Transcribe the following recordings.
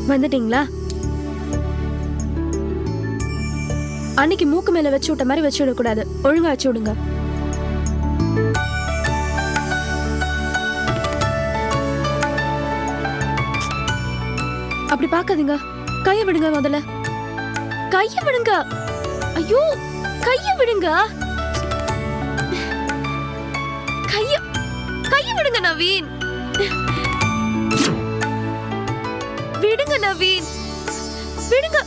வந்துட்டீங்களா அன்னைக்கு மூக்கு மேல வச்சு விட்ட மாதிரி வச்சு விடக்கூடாது ஒழுங்கா வச்சு விடுங்க அப்படி பார்க்காதீங்க கைய விடுங்க முதல்ல கைய விடுங்க ஐயோ கைய விடுங்க கைய கைய விடுங்க நவீன் விடுங்க நவீன் விடுங்க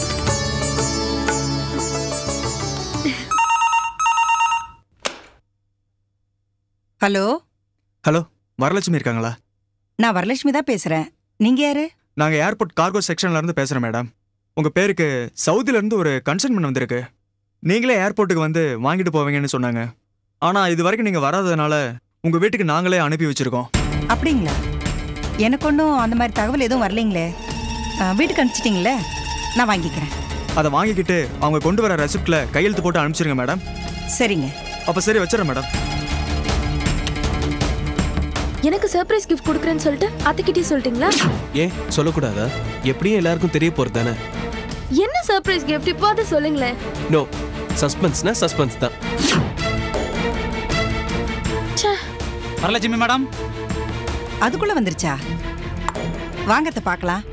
ஹலோ ஹலோ வரலட்சுமி இருக்காங்களா நான் வரலட்சுமி தான் பேசுறேன் நீங்க யாரு நாங்கள் ஏர்போர்ட் கார்கோ செக்ஷன்ல இருந்து பேசுகிறோம் மேடம் உங்கள் பேருக்கு சவுதில இருந்து ஒரு கன்சென்ட்மெண்ட் வந்திருக்கு நீங்களே ஏர்போர்ட்டுக்கு வந்து வாங்கிட்டு போவீங்கன்னு சொன்னாங்க ஆனால் இது வரைக்கும் நீங்கள் வராததுனால உங்கள் வீட்டுக்கு நாங்களே அனுப்பி வச்சிருக்கோம் அப்படிங்களா எனக்கு ஒன்றும் அந்த மாதிரி தகவல் எதுவும் வரலைங்களே ஆ, வீட்டுக்கு அனுப்பிச்சிட்டிங்களே நான் வாங்கிக்கிறேன் அதை வாங்கிக்கிட்டு அவங்க கொண்டு வர ரெசிப்ட்ல கையெழுத்து போட்டு அனுப்பிச்சிருங்க மேடம் சரிங்க அப்போ சரி வச்சிடறேன் மேடம் எனக்கு சர்ப்ரைஸ் கிஃப்ட் கொடுக்குறேன்னு சொல்லிட்டு அத்தைக்கிட்டே சொல்லிட்டீங்களா ஏன் சொல்லக்கூடாதா எப்படியும் எல்லாருக்கும் தெரிய போறது தானே என்ன சர்ப்ரைஸ் கிஃப்ட் இப்போ அதை சொல்லுங்களேன் நோ சஸ்பென்ஸ்னா சஸ்பென்ஸ் தான் ச்சே வரலட்சுமி மேடம் அதுக்குள்ள வந்துருச்சா வாங்கத்த பார்க்கலாம்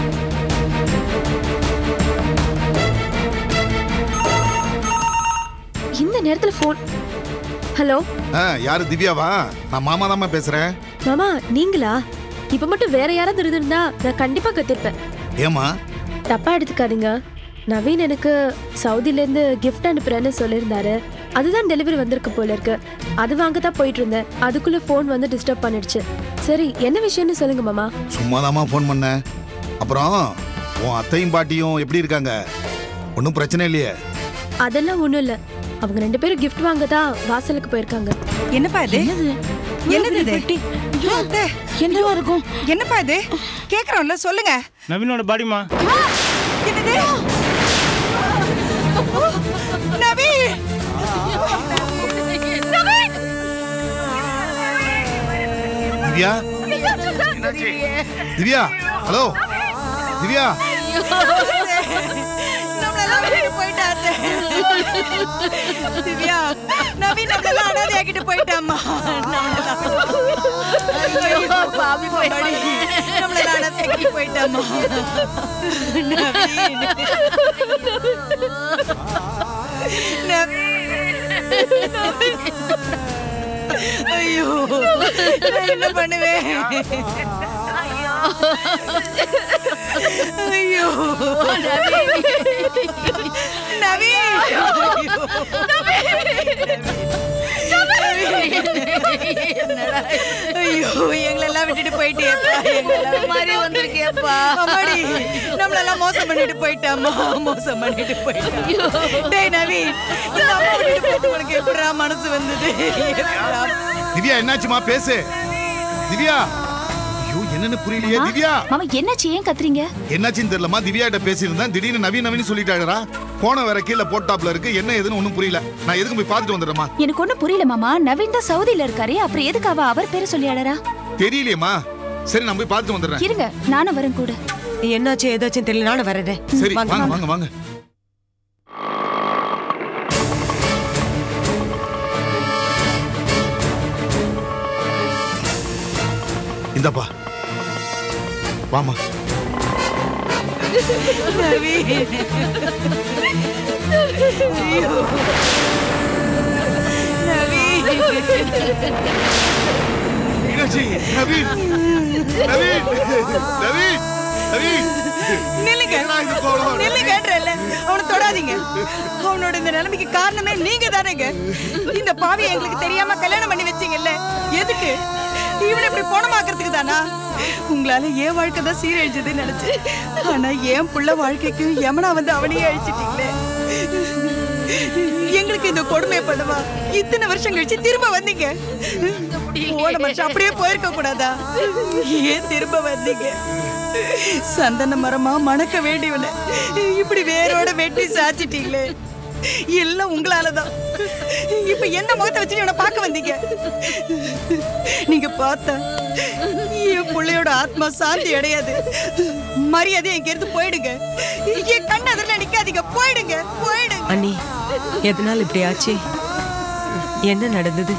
இந்த நேரத்துல ஃபோன் ஹலோ ஆ யாரு திவ்யாவா நான் மாமா தாம்மா பேசுறேன் மாமா நீங்களா இப்ப மட்டும் வேற யாராவது இருந்திருந்தா நான் கண்டிப்பா கத்திருப்பேன் ஏமா தப்பா எடுத்துக்காதீங்க நவீன் எனக்கு சவுதில இருந்து கிஃப்ட் அனுப்புறேன்னு சொல்லியிருந்தாரு அதுதான் டெலிவரி வந்திருக்கு போல இருக்கு அது வாங்க தான் போயிட்டு இருந்தேன் அதுக்குள்ள ஃபோன் வந்து டிஸ்டர்ப் பண்ணிடுச்சு சரி என்ன விஷயம்னு சொல்லுங்க மாமா சும்மா ஃபோன் பண்ணேன் அப்புறம் உன் அத்தையும் பாட்டியும் எப்படி இருக்காங்க ஒன்றும் பிரச்சனை இல்லையே அதெல்லாம் ஒண்ணும் இல்ல அவங்க ரெண்டு பேரும் கிஃப்ட் வாங்க தான் வாசலுக்கு போயிருக்காங்க என்னப்பா இது என்னது இது ஐயோ, அத்தை. என்னவா இருக்கும் என்னப்பா இது கேக்குறோம்ல சொல்லுங்க நவீனோட பாடிமா என்னது நவி திவ்யா திவ்யா ஹலோ திவ்யா நம்மளெல்லாம் விட்டுட்டு போயிட்டாரு திவ்யா நவீன் நம்மளெல்லாம் அனாதையாக்கிட்டு போயிட்டாம்மா பாவி போயிட்டாடி நம்மளெல்லாம் அனாதையாக்கிட்டு போயிட்டாம்மா நவீன் நவீன் ஐயோ நான் என்ன பண்ணுவேன் ஐயோ நவீன் ஐயோ எங்களெல்லாம் விட்டுட்டு போயிட்டியப்பா மாதிரி வந்திருக்கியப்பா அம்மாடி நம்மளெல்லாம் மோசம் பண்ணிட்டு போயிட்டாமா மோசம் பண்ணிட்டு போயிட்டா டேய் நவீன் இந்த அம்மா விட்டுட்டு போயிட்டு உனக்கு எப்படிடா மனசு வந்தது எப்படிடா? திவ்யா என்னாச்சுமா பேசு திவ்யா ஐயோ என்னன்னு புரியலையே திவ்யா மாமா என்னாச்சு ஏன் கத்துறீங்க என்னாச்சுன்னு தெரியலமா திவ்யா கிட்ட பேசியிருந்தேன் திடீர்னு நவீன் நவீன் சொல்லிட்டாடா போன வேற கீழே போட்டாப்ல இருக்கு என்ன ஏதுன்னு ஒன்றும் புரியல நான் எதுக்கும் போய் பார்த்துட்டு வந்துடுறேமா எனக்கு ஒண்ணும் புரியல மாமா நவீன் தான் சவுதியில இருக்காரு அப்புறம் எதுக்கு அவ அவர் பேரை சொல்லி அழறா தெரியலையேம்மா சரி நான் போய் பார்த்துட்டு வந்துடுறேன் இருங்க நானும் வரேன் கூட என்னாச்சு ஏதாச்சும் தெரியல நானும் வரேன் சரி வாங்க வாங்க வாங்க இந்தப்பா வாமா மீனாட்சி நவீன் நவீன் நவீன் நவீன் நில்லுங்க என்னடா இது கோலம்? நில்லுங்கன்றல அவனை தொடாதீங்க அவனோட இந்த நிலைமைக்கு காரணமே நீங்க தானேங்க இந்த பாவி எங்களுக்கு தெரியாம கல்யாணம் பண்ணி வச்சீங்கல்ல எதுக்கு இவனை இப்படி போனமாக்குறதுக்கு தானா உங்களால என் வாழ்க்கை தான் சீரழிஞ்சதுன்னு நினைச்சு ஆனா என் புள்ள வாழ்க்கைக்கு யமனா வந்து அவனையே அழிச்சிட்டீங்களே எங்களுக்கு இந்த கொடுமை பண்ணுவா இத்தனை வருஷம் கழிச்சு திரும்ப வந்தீங்க போன வருஷம் அப்படியே போயிருக்க கூடாதா ஏன் திரும்ப வந்தீங்க சந்தன மரமா மணக்க வேண்டியவன இப்படி வேரோட வெட்டி சாச்சிட்டீங்களே எல்லாம் உங்களாலதான் இப்ப எந்த முகத்தை வச்சு இவனை பார்க்க வந்தீங்க நீங்க பார்த்தா என் பிள்ளையோட ஆத்மா சாந்தி அடையாது மரியாதை எங்க இருந்து போயிடுங்க என் கண் அதில் நிக்காதீங்க போயிடுங்க போயிடுங்க அண்ணி எதனால இப்படி ஆச்சு என்ன நடந்தது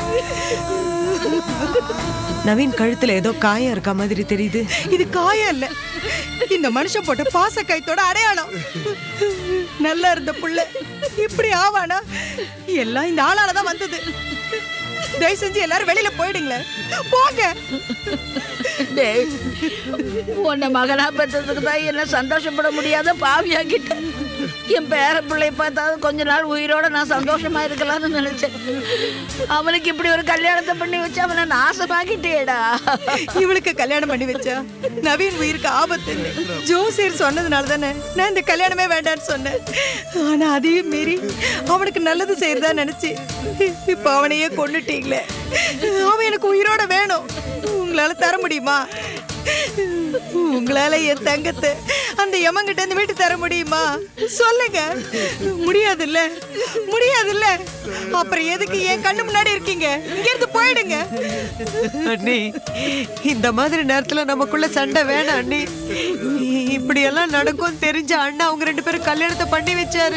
நவீன் கழுத்துல ஏதோ காயம் இருக்க மாதிரி தெரியுது இது காயம் இல்ல இந்த மனுஷன் போட்ட பாச கைத்தோட அடையாளம் நல்லா இருந்த புள்ள இப்படி ஆவானா எல்லாம் இந்த ஆளால தான் வந்தது தயவு செஞ்சு எல்லாரும் வெளியில போயிடுங்களேன் போங்க டேய் உன்னை மகனா பெற்றதுக்கு தான் என்ன சந்தோஷப்பட முடியாத பாவியாக்கிட்ட என் பேர பிள்ளைய பார்த்தாலும் கொஞ்ச நாள் உயிரோட நான் சந்தோஷமா இருக்கலாம்னு நினைச்சேன் அவனுக்கு இப்படி ஒரு கல்யாணத்தை பண்ணி வச்சு அவனை நாசமாக்கிட்டேடா இவளுக்கு கல்யாணம் பண்ணி வச்சா நவீன் உயிருக்கு ஆபத்து ஜோசியர் சொன்னதுனால தானே நான் இந்த கல்யாணமே வேண்டாம்னு சொன்னேன் ஆனா அதையும் மீறி அவனுக்கு நல்லது செய்யறதா நினைச்சு இப்ப அவனையே கொண்டுட்டீங்களே அவன் எனக்கு உயிரோட வேணும் உங்களால தர முடியுமா உங்களால என் தங்கத்தை அந்த யமங்கிட்ட இருந்து வீட்டு தர முடியுமா சொல்லுங்க முடியாதுல்ல முடியாதுல்ல அப்புறம் எதுக்கு என் கண்ணு முன்னாடி இருக்கீங்க இங்க இருந்து போயிடுங்க அண்ணி இந்த மாதிரி நேரத்துல நமக்குள்ள சண்டை வேணாம் அண்ணி இப்படி எல்லாம் நடக்கும் தெரிஞ்ச அண்ணா அவங்க ரெண்டு பேரும் கல்யாணத்தை பண்ணி வச்சாரு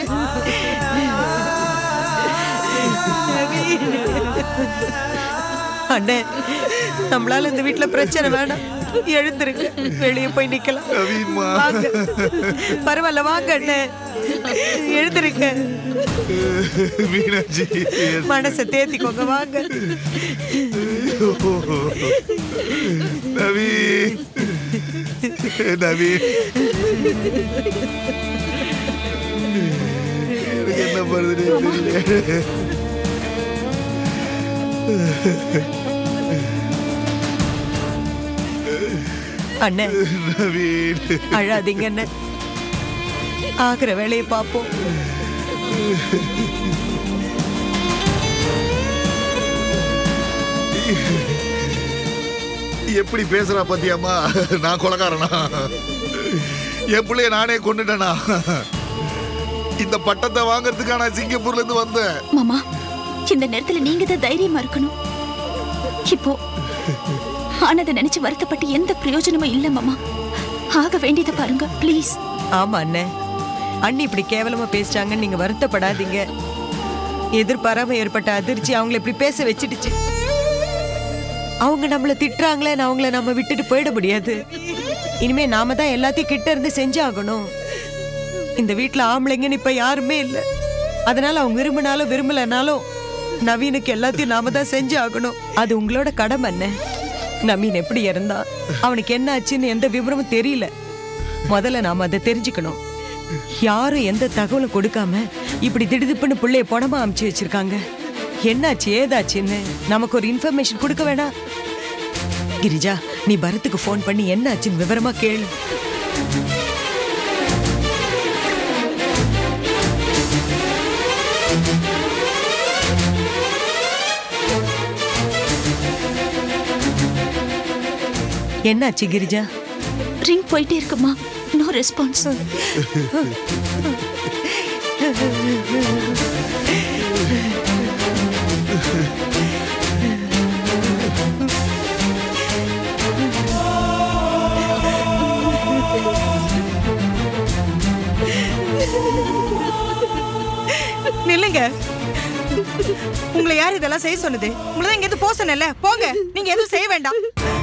அண்ணே நம்மளால இந்த வீட்ல பிரச்சனை வேணாம் எழுந்திருங்க வெளியே போய் நிக்கலாம் நவீன்மா வாங்க பரவாயில்ல வாங்க அண்ணே எழுந்திருங்க மீனாட்சி மனசை தேத்திக்கோங்க வாங்க நவீன் நவீன் எனக்கு என்ன பண்ணுதுன்னு தெரியல அண்ணே நவீன் அழாதீங்க அண்ணே ஆகிற வேலையை பார்ப்போம் எப்படி பேசுறா பாத்தியாம்மா நான் கொலகாரனா என் பிள்ளைய நானே கொண்டுட்டேனா இந்த பட்டத்தை வாங்குறதுக்காக நான் சிங்கப்பூர்ல இருந்து வந்தேன் மாமா இந்த நேரத்துல நீங்க தான் தைரியமா இருக்கணும் இப்போ ஆனதை நினைச்சு வருத்தப்பட்டு எந்த பிரயோஜனமும் இல்ல மாமா ஆக வேண்டியதை பாருங்க ப்ளீஸ் ஆமா அண்ணே அண்ணி இப்படி கேவலமா பேசிட்டாங்கன்னு நீங்க வருத்தப்படாதீங்க எதிர்பாராம ஏற்பட்ட அதிர்ச்சி அவங்கள இப்படி பேச வச்சிடுச்சு அவங்க நம்மள திட்டுறாங்களேன்னு அவங்கள நம்ம விட்டுட்டு போயிட முடியாது இனிமே நாம தான் எல்லாத்தையும் கிட்ட இருந்து செஞ்சாகணும் இந்த வீட்ல ஆம்பளைங்கன்னு இப்ப யாருமே இல்ல அதனால அவங்க விரும்பினாலும் விரும்பலனாலும் நவீனுக்கு எல்லாத்தையும் நாம தான் செஞ்சு ஆகணும் அது உங்களோட கடமை அண்ணே நவீன் எப்படி இருந்தான் அவனுக்கு என்ன ஆச்சுன்னு எந்த விவரமும் தெரியல முதல்ல நாம அதை தெரிஞ்சுக்கணும் யாரும் எந்த தகவலும் கொடுக்காம இப்படி திடுதிப்புன்னு பிள்ளைய பணமா அமுச்சு வச்சிருக்காங்க என்னாச்சு ஏதாச்சுன்னு நமக்கு ஒரு இன்ஃபர்மேஷன் கொடுக்க வேணாம் கிரிஜா நீ பரத்துக்கு ஃபோன் பண்ணி என்னாச்சுன்னு விவரமா கேளு என்னாச்சு கிரிஜா ரிங் போயிட்டே இருக்குமா நோ ரெஸ்பான்ஸ் நில்லுங்க உங்களை யார் இதெல்லாம் செய்ய சொன்னது உங்களை தான் இங்க இருந்து போக சொன்னேன்ல போங்க நீங்க எதுவும் செய்ய வேண்டாம்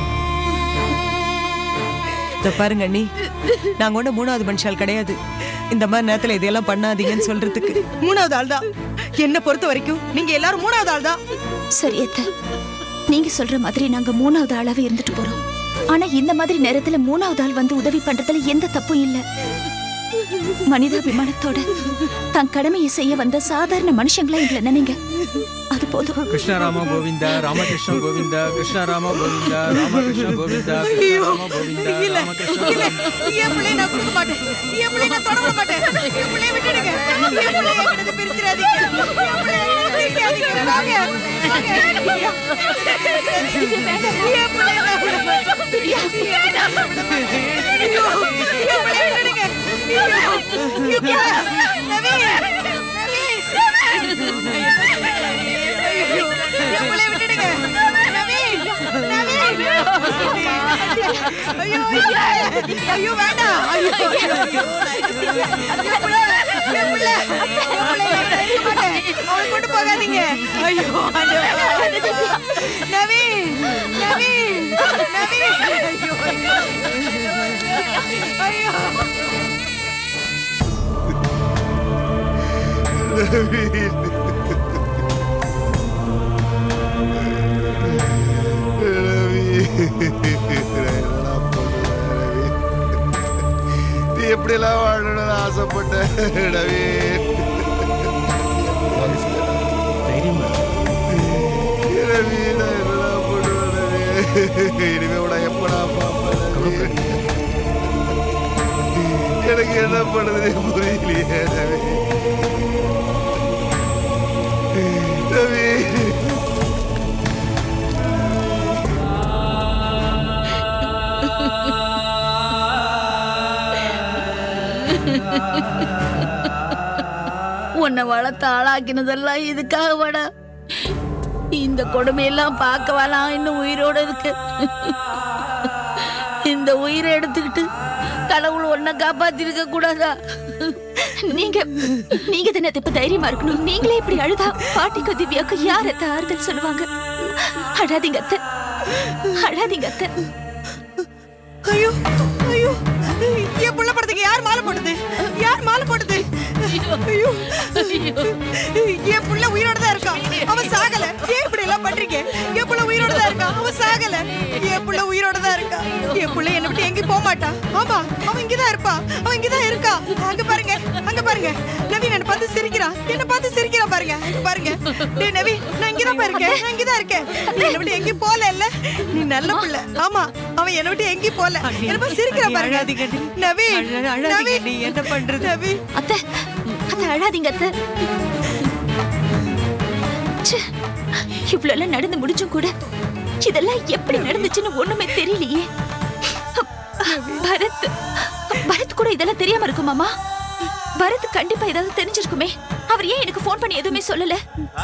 இத பாருங்க அண்ணி நாங்க ஒண்ணு மூணாவது மனுஷால் கிடையாது இந்த மாதிரி நேரத்துல இதெல்லாம் பண்ணாதீங்கன்னு சொல்றதுக்கு மூணாவது ஆள் தான் என்ன பொறுத்த வரைக்கும் நீங்க எல்லாரும் மூணாவது ஆள் தான் சரி அத்தை நீங்க சொல்ற மாதிரி நாங்க மூணாவது ஆளாவே இருந்துட்டு போறோம் ஆனா இந்த மாதிரி நேரத்துல மூணாவது ஆள் வந்து உதவி பண்றதுல எந்த தப்பும் இல்ல மனிதாபிமானத்தோட தன் கடமையை செய்ய வந்த சாதாரண மனுஷங்களா எங்களை நினைங்க அது போதும் கிருஷ்ணராம கோவிந்தா ராமகிருஷ்ண கோவிந்தா கிருஷ்ணராம கோவிந்தா ராமகிருஷ்ண கோவிந்தா கிருஷ்ணராம கோவிந்தா இல்ல ராமகிருஷ்ண இல்ல என் பிள்ளைய நான் கொடுக்க மாட்டேன் என் பிள்ளைய நான் தொட விட மாட்டேன் என் பிள்ளைய விட்டுடுங்க என் பிள்ளைய என்கிட்ட பிரிச்சிடாதீங்க என் பிள்ளைய என்கிட்ட பிரிக்காதீங்க வாங்க வாங்க. என் பிள்ளைய நான் விட மாட்டேன். என் நான் விட மாட்டேன். ஐயோ, என் பிள்ளைய விட்டுடுங்க. ஐயோ, என் பிள்ளை. நவீன், நவீன். ஐயோ ஆண்டவரே. நவீன் நவீன் நவீன் ஐயோ ஐயோ நீ எப்படி எல்லாம் வாழணும்னு ஆசைப்பட்ட ரவி ரவி நான் என்னடா பண்ணுவேன் ரவி இனிமே உட எப்படா பார்ப்பேன் எனக்கு என்ன பண்ணுறது புரியலையே ரவி ரவி உன்னை வளர்த்து ஆளாக்கினதெல்லாம் இதுக்காக வாடா இந்த கொடுமையெல்லாம் பார்க்க வேணாம் இன்னும் உயிரோட இருக்கு இந்த உயிரை எடுத்துக்கிட்டு கடவுள் உன்னை காப்பாத்திருக்க கூடாதா நீங்க நீங்க தானே இப்ப தைரியமா இருக்கணும் நீங்களே இப்படி அழுதா பாட்டிக்கு திவ்யாக்கு யார் அத்தை ஆறுதல் சொல்லுவாங்க அழாதீங்க அத்தை அழாதீங்க அத்தை ஐயோ ஐயோ என் புள்ள படத்துக்கு யார் மாலை போட்டது யார் மாலை போட்டது ஐயோ என் புள்ள உயிரோட தான் இருக்கான் அவன் சாகல ஏன் இப்படி எல்லாம் பண்றீங்க என் புள்ள உயிரோட தான் இருக்கான் அவன் சாகல என் புள்ள உயிரோட தான் இருக்கான் என் புள்ள என்னை விட்டு எங்கேயும் போக மாட்டான் ஆமா அவன் இங்கதான் இருப்பான் அவன் இங்கதான் இருக்கான் அங்க பாருங்க அங்க பாருங்க நவீன் என்ன பார்த்து சிரிக்கிறான் என்ன பார்த்து சிரிக்கிறான் பாருங்க அங்க பாருங்க டேய் நவீன் நான் இங்கதான் இருக்கேன் நான் இங்கதான் இருக்கேன் நீ என்னை விட்டு எங்கேயும் போல இல்ல நீ நல்ல புள்ள ஆமா அவன் என்னை விட்டு எங்கேயும் போல என்ன பார்த்து சிரிக்கிறான் பாருங்க நவீன் நவீன் நீ என்ன பண்றது நவீன் அத்தை அத்தை அழாதீங்க அத்தை ச்சே, இவ்வளவு எல்லாம் நடந்து முடிஞ்சும் கூட இதெல்லாம் எப்படி நடந்துச்சுன்னு ஒண்ணுமே தெரியலையே பரத் பரத் கூட இதெல்லாம் தெரியாம இருக்குமாமா பரத் கண்டிப்பா ஏதாவது தெரிஞ்சிருக்குமே அவர் ஏன் எனக்கு ஃபோன் பண்ணி எதுவுமே சொல்லல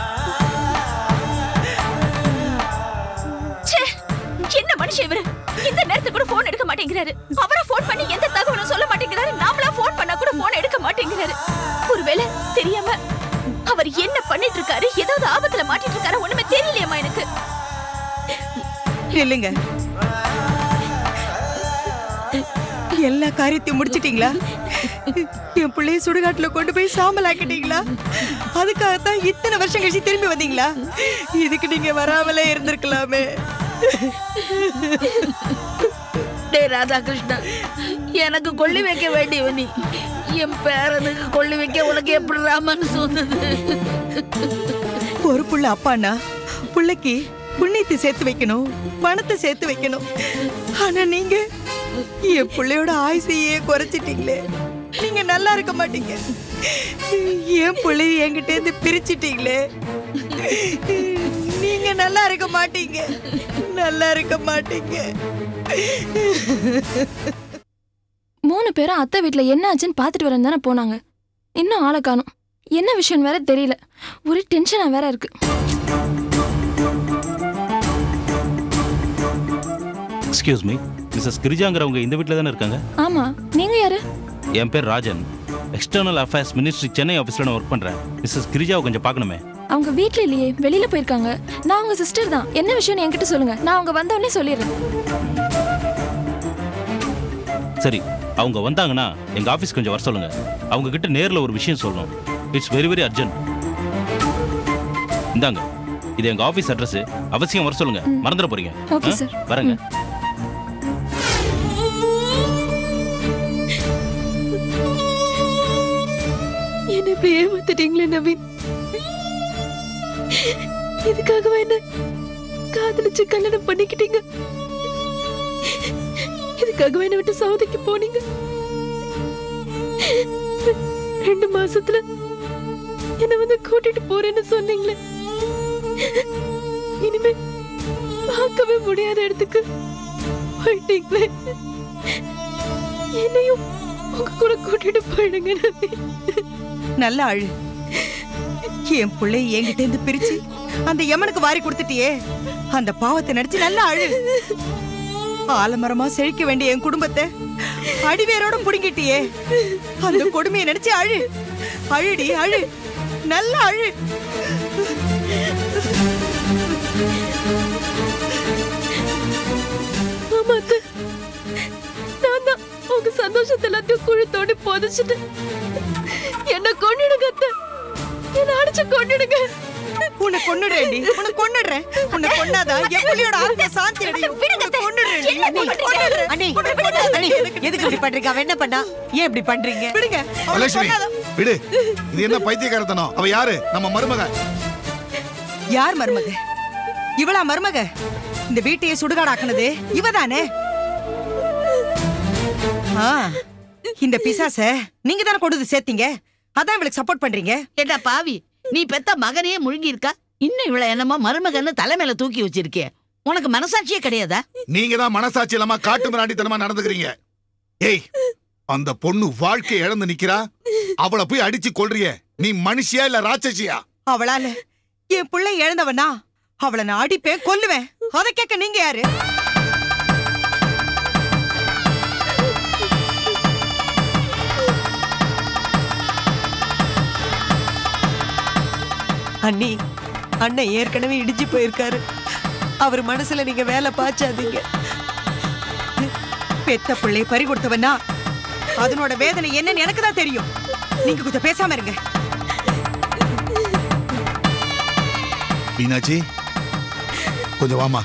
ச்சே, என்ன மனுஷன் இவரு இந்த நேரத்துக்கு கூட போன் எடுக்க மாட்டேங்கிறாரு அவரா போன் பண்ணி எந்த தகவலும் சொல்ல மாட்டேங்கிறாரு நாமளா போன் பண்ணா கூட போன் எடுக்க மாட்டேங்கிறாரு ஒருவேளை தெரியாம அவர் என்ன பண்ணிட்டு இருக்காரு ஏதாவது ஆபத்துல மாட்டிட்டு இருக்காரு ஒண்ணுமே தெரியலையம்மா எனக்கு இல்லைங்க எல்லா காரியத்தையும் முடிச்சிட்டீங்களா என் பிள்ளைய சுடுகாட்டுல கொண்டு போய் சாம்பல் ஆக்கிட்டீங்களா அதுக்காகத்தான் இத்தனை வருஷம் கழிச்சு திரும்பி வந்தீங்களா இதுக்கு நீங்க வராமலே இருந்திருக்கலாமே டேய் ராதாகிருஷ்ணா எனக்கு கொள்ளி வைக்க வேண்டியவ நீ என் பேரனுக்கு கொள்ளி வைக்க உனக்கு எப்படி ராமன் சொன்னது ஒரு புள்ள அப்பான்னா புள்ளைக்கு புண்ணியத்தை சேர்த்து வைக்கணும் பணத்தை சேர்த்து வைக்கணும் ஆனா நீங்க என் பிள்ளையோட ஆயுசையே குறைச்சிட்டீங்களே நீங்க நல்லா இருக்க மாட்டீங்க என் பிள்ளைய என்கிட்ட இருந்து பிரிச்சிட்டீங்களே நீங்க நல்லா இருக்க மாட்டீங்க நல்லா இருக்க மாட்டீங்க மூணு பேரும் அத்தை வீட்ல என்ன ஆச்சுன்னு பார்த்துட்டு வரேன் தானே போனாங்க இன்னும் ஆளை காணும் என்ன விஷயம் வேற தெரியல ஒரே டென்ஷனா வேற இருக்கு எக்ஸ்கியூஸ் மீ மிஸ்ஸஸ் கிரிஜாங்கிறவங்க இந்த வீட்டில் தானே இருக்காங்க ஆமா நீங்க யாரு என் பேர் Rajan external affairs ministry Chennai ஆஃபீஸில் நான் ஒர்க் பண்ணுறேன் மிஸ்ஸஸ் கிரிஜாவை கொஞ்சம் பார்க்கணுமே அவங்க வீட்ல இல்லையே வெளியில போயிருக்காங்க நான் உங்க சிஸ்டர் தான் என்ன விஷயம்னு என்கிட்ட சொல்லுங்க நான் அவங்க வந்த உடனே சொல்லிடுறேன் சரி அவங்க வந்தாங்கன்னா எங்கள் ஆஃபீஸ் கொஞ்சம் வர சொல்லுங்க அவங்க கிட்ட நேரில் ஒரு விஷயம் சொல்லணும் இட்ஸ் வெரி வெரி அர்ஜென்ட் இந்தாங்க இது எங்கள் ஆஃபீஸ் அட்ரஸ் அவசியம் வர சொல்லுங்க மறந்துட போறீங்க Okay, ஆ? sir. வரேங்க என்ன இப்படி ஏமாத்திட்டீங்களே நவீன் இதுக்காகவா என்ன காதலிச்சு கல்யாணம் பண்ணிக்கிட்டீங்க இதுக்காகவா என்ன விட்டு சவுதிக்கு போனீங்க ரெண்டு மாசத்துல என்ன வந்து கூட்டிட்டு போறேன்னு சொன்னீங்களே இனிமே பார்க்கவே முடியாத இடத்துக்கு போயிட்டீங்களே என்னையும் உங்க கூட கூட்டிட்டு போயிடுங்க நவீன் நல்ல அழு என் பிள்ளை என்கிட்ட இருந்து பிரிச்சு அந்த யமனுக்கு வாரி கொடுத்துட்டியே அந்த பாவத்தை நடிச்சு நல்ல அழு ஆலமரமா செழிக்க வேண்டிய என் குடும்பத்தை அடிவேரோட புடுங்கிட்டியே அந்த கொடுமையை நினைச்சு அழு அழுடி அழு நல்லா அழு ஆமா அத்தை. நான் தான் உங்க சந்தோஷத்தை எல்லாத்தையும் குழி தோண்டி புதைச்சிட்டு என்ன கொன்னிடுங்க அத்தை. என்ன அடிச்சு கொன்னிடுங்க உன்னை கொன்னுடுறேன்டி உன்னை கொன்னுடுறேன் உன்னை கொன்னாதான் என் புள்ளியோட ஆத்மா சாந்தி அடையும் உன்னை கொன்னுடுறேன்டி. உன்னை கொன்னுடுறேன். அண்ணி உன்னை கொன்னாதான் அண்ணி எதுக்கு இப்படி பண்றீங்க அவ என்ன பண்ணா ஏன் இப்படி பண்றீங்க விடுங்க அவளை லட்சுமி கொன்னாதான் விடு இது என்ன பைத்தியக்காரத்தனம் அவ யாரு நம்ம மருமக யார் மருமக இவளா மருமக இந்த வீட்டையே சுடுகாடாக்குனது இவதானே ஆ இந்த பிசாச நீங்க தானே கொண்டு வந்து சேர்த்தீங்க அதான் இவளுக்கு சப்போர்ட் பண்றீங்க ஏடா பாவி நீ பெத்த மகனையே முழுங்கி இருக்கா இன்னும் இவள என்னமோ மருமகன்னு தலைமையில தூக்கி வச்சிருக்கே உனக்கு மனசாட்சியே கிடையாதா நீங்க தான் மனசாட்சி இல்லாம காட்டு மிராண்டித்தனமா நடந்துக்கிறீங்க ஏய் அந்த பொண்ணு வாழ்க்கை இழந்து நிக்கிறா அவளை போய் அடிச்சு கொள்றியே நீ மனுஷியா இல்ல ராட்சசியா அவளால என் பிள்ளை இழந்தவனா அவளை நான் அடிப்பேன் கொல்லுவேன் அதை கேட்க நீங்க யாரு அண்ணி அண்ணன் ஏற்கனவே இடிஞ்சு போயிருக்காரு அவர் மனசுல நீங்க வேலை பாய்ச்சாதீங்க பெத்த பிள்ளை பறி கொடுத்தவனா அதனோட வேதனை என்னன்னு எனக்கு தான் தெரியும் நீங்க கொஞ்சம் பேசாம இருங்க மீனாட்சி கொஞ்சம் வாமா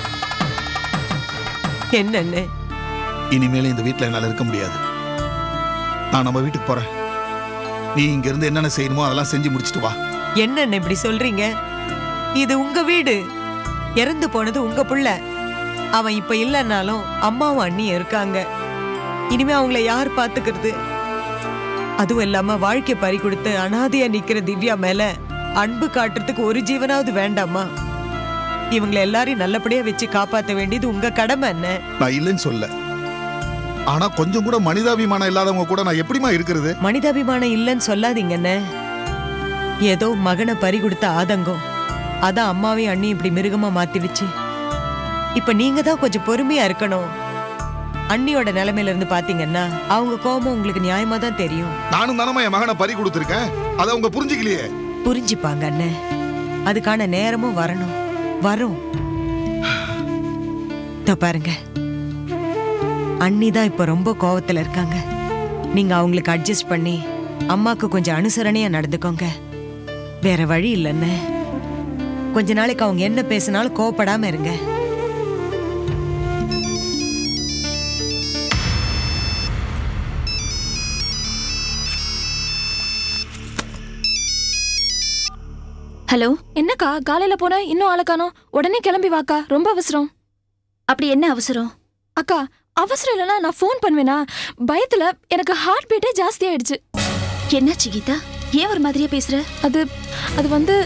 என்ன அண்ணே இனிமேல இந்த வீட்ல என்னால இருக்க முடியாது நான் நம்ம வீட்டுக்கு போறேன் நீ இங்க இருந்து என்னென்ன செய்யணுமோ அதெல்லாம் செஞ்சு முடிச்சிட்டு வா என்ன அண்ணே இப்படி சொல்றீங்க இது உங்க வீடு இறந்து போனது உங்க புள்ள அவன் இப்ப இல்லைன்னாலும் அம்மாவும் அண்ணியும் இருக்காங்க இனிமே அவங்கள யார் பாத்துக்கிறது அதுவும் இல்லாம வாழ்க்கை பறி கொடுத்து அனாதையா நிக்கிற திவ்யா மேல அன்பு காட்டுறதுக்கு ஒரு ஜீவனாவது வேண்டாமா இவங்களை எல்லாரையும் நல்லபடியா வச்சு காப்பாத்த வேண்டியது உங்க கடமை என்ன நான் இல்லைன்னு சொல்ல ஆனா கொஞ்சம் கூட மனிதாபிமானம் இல்லாதவங்க கூட நான் எப்படிமா இருக்கிறது மனிதாபிமானம் இல்லைன்னு சொல்லாதீங்கண்ணே ஏதோ மகனை பறி கொடுத்த ஆதங்கம் அதான் அம்மாவையும் அண்ணி இப்படி மிருகமா மாத்திடுச்சு இப்ப நீங்க தான் கொஞ்சம் பொறுமையா இருக்கணும் அண்ணியோட நிலைமையில இருந்து பாத்தீங்கன்னா அவங்க கோபம் உங்களுக்கு நியாயமா தான் தெரியும் நானும் தானமா என் மகனை பறி கொடுத்துருக்கேன் அதை அவங்க புரிஞ்சுக்கலையே புரிஞ்சுப்பாங்க அண்ணே அதுக்கான நேரமும் வரணும் வரும் இதோ பாருங்க அண்ணி தான் இப்ப ரொம்ப கோவத்துல இருக்காங்க நீங்க அவங்களுக்கு அட்ஜஸ்ட் பண்ணி அம்மாக்கு கொஞ்சம் அனுசரணையா நடந்துக்கோங்க வேற வழி இல்லைன்னு கொஞ்ச நாளைக்கு அவங்க என்ன பேசினாலும் கோவப்படாம இருங்க ஹலோ என்னக்கா காலையில போன இன்னும் ஆளை காணோம் உடனே கிளம்பி வாக்கா ரொம்ப அவசரம் அப்படி என்ன அவசரம் அக்கா அவசரம் இல்லைன்னா நான் ஃபோன் பண்ணுவேனா பயத்துல எனக்கு ஹார்ட் பீட்டே ஜாஸ்தி ஆயிடுச்சு என்னாச்சு கீதா ஏன் ஒரு மாதிரியா பேசுற அது அது வந்து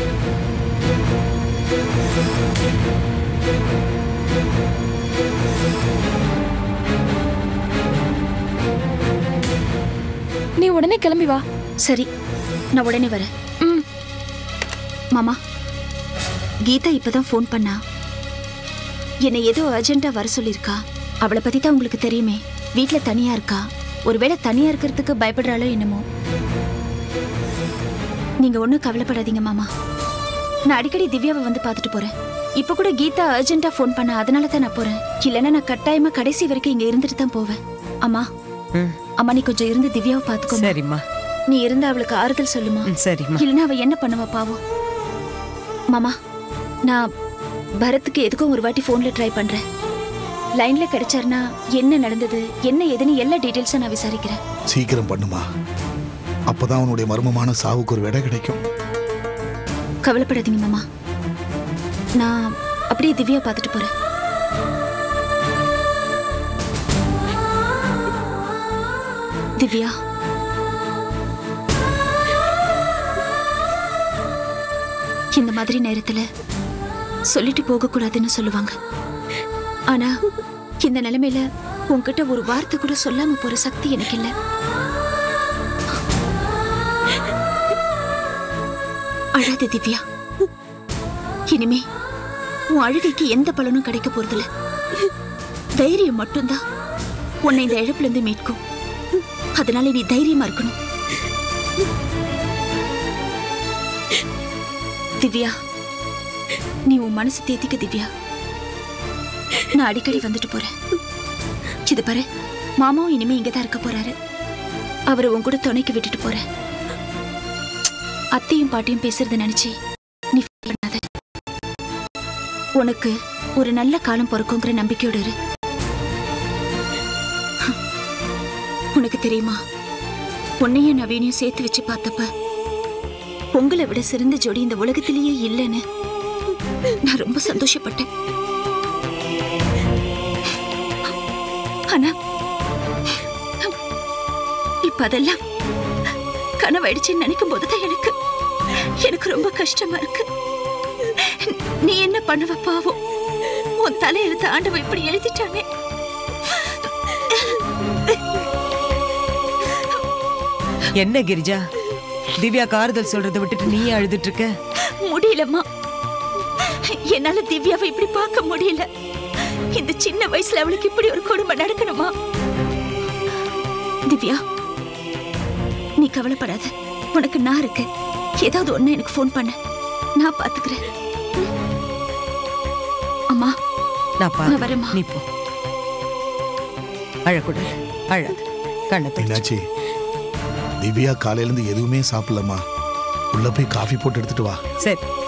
நீ உடனே கிளம்பி வா சரி நான் உடனே வரேன் ம் மாமா கீதா இப்பதான் ஃபோன் பண்ணா என்னை ஏதோ அர்ஜென்ட்டா வர சொல்லியிருக்கா அவளை பத்தி தான் உங்களுக்கு தெரியுமே வீட்ல தனியா இருக்கா ஒருவேளை தனியா இருக்கிறதுக்கு பயப்படுறாளோ என்னமோ நீங்க ஒன்றும் கவலைப்படாதீங்க மாமா நான் அடிக்கடி திவ்யாவை வந்து பார்த்துட்டு போறேன் இப்ப கூட கீதா அர்ஜென்ட்டா ஃபோன் பண்ண அதனால தான் நான் போறேன் இல்லைன்னா நான் கட்டாயமா கடைசி வரைக்கும் இங்க இருந்துட்டு தான் போவேன் அம்மா ம். அம்மா நீ கொஞ்சம் இருந்து திவ்யாவை பார்த்துக்கோ சரிம்மா நீ இருந்து அவளுக்கு ஆறுதல் சொல்லுமா ம், சரிம்மா இல்லைன்னா அவ என்ன பண்ணுவா பாவம் மாமா நான் பரத்துக்கு எதுக்கும் ஒரு வாட்டி ஃபோன்ல ட்ரை பண்றேன் லைன்ல கிடைச்சாருன்னா என்ன நடந்தது என்ன ஏதுன்னு எல்லா டீடைல்ஸும் நான் விசாரிக்கிறேன் சீக்கிரம் பண்ணுமா அப்பதான் அவனுடைய மர்மமான சாவுக்கு ஒரு விடை கிடைக்கும் கவலைப்படாதீங்க மாமா நான் அப்படியே திவ்யா பார்த்துட்டு போறேன் திவ்யா இந்த மாதிரி நேரத்துல சொல்லிட்டு போக கூடாதுன்னு சொல்லுவாங்க ஆனா இந்த நிலைமையில உன்கிட்ட ஒரு வார்த்தை கூட சொல்லாம போற சக்தி எனக்கு இல்ல அழாத திவ்யா இனிமே உன் அழுகைக்கு எந்த பலனும் கிடைக்க போறதில்ல தைரியம் மட்டும்தான் உன்னை இந்த இழப்புல இருந்து மீட்கும் அதனால நீ தைரியமா இருக்கணும் திவ்யா நீ உன் மனசு தேத்திக்க திவ்யா நான் அடிக்கடி வந்துட்டு போறேன் இது பாரு மாமாவும் இனிமே இங்கதான் இருக்க போறாரு அவரை உன் கூட துணைக்கு விட்டுட்டு போறேன் அத்தையும் பாட்டியும் பேசுறத நினைச்சு நீ feel பண்ணாத உனக்கு ஒரு நல்ல காலம் பிறக்குங்கிற நம்பிக்கையோட இரு உனக்கு தெரியுமா உன்னையும் நவீனையும் சேர்த்து வச்சு பார்த்தப்ப உங்களை விட சிறந்த ஜோடி இந்த உலகத்திலேயே இல்லைன்னு நான் ரொம்ப சந்தோஷப்பட்டேன் ஆனா இப்ப அதெல்லாம் கனவாயிடுச்சுன்னு நினைக்கும் போதுதான் எனக்கு எனக்கு ரொம்ப கஷ்டமா இருக்கு நீ என்ன பண்ணுவ பாவம் உன் தலையெழுத்து ஆண்டவன் இப்படி எழுதிட்டானே என்ன கிரிஜா திவ்யா காறுதல் சொல்றதை விட்டுட்டு நீயே அழுதுட்டு இருக்க முடியலம்மா என்னால திவ்யாவை இப்படி பார்க்க முடியல இந்த சின்ன வயசுல அவளுக்கு இப்படி ஒரு கொடுமை நடக்கணுமா திவ்யா நீ கவலைப்படாத உனக்கு நான் இருக்கேன் ஏதாவது ஒண்ணு எனக்கு ஃபோன் பண்ண நான் பாத்துக்கிறேன் ம்? அம்மா நான் பாரு நான் வரேம்மா. நீ போ அழக்கூடாது அழாது கண்ணை தொடச்சு. மீனாட்சி திவ்யா காலையில இருந்து எதுவுமே சாப்பிடலம்மா உள்ள போய் காஃபி போட்டு எடுத்துட்டு வா சரி